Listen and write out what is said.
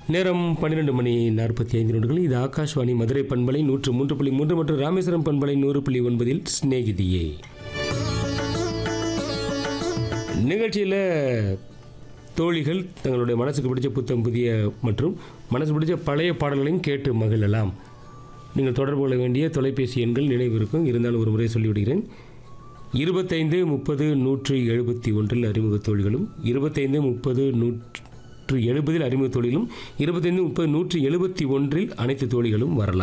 நேரம் பன்னிரெண்டு மணி நாற்பத்தி ஐந்து நிமிடங்கள் இது ஆகாஷ்வாணி மதுரை பண்பலை நூற்று மூன்று புள்ளி மூன்று மற்றும் ராமேஸ்வரம் பண்பலை நூறு புள்ளி ஒன்பதில் சிநேகிதியே நிகழ்ச்சியில் தோழிகள் தங்களுடைய மனசுக்கு பிடிச்ச புத்தம் புதிய மற்றும் மனசு பிடிச்ச பழைய பாடல்களையும் கேட்டு மகிழலாம் நீங்கள் தொடர்பு கொள்ள வேண்டிய தொலைபேசி எண்கள் நினைவு இருக்கும் இருந்தாலும் ஒரு முறை சொல்லிவிடுகிறேன் இருபத்தைந்து முப்பது நூற்று எழுபத்தி ஒன்றில் அறிமுக தோழிகளும் இருபத்தைந்து முப்பது நூற்று எழுபதில் அறிமுக தோழிகளும் இருபத்தைந்து முப்பது நூற்று எழுபத்தி ஒன்றில் அனைத்து தோழிகளும் வரலாம்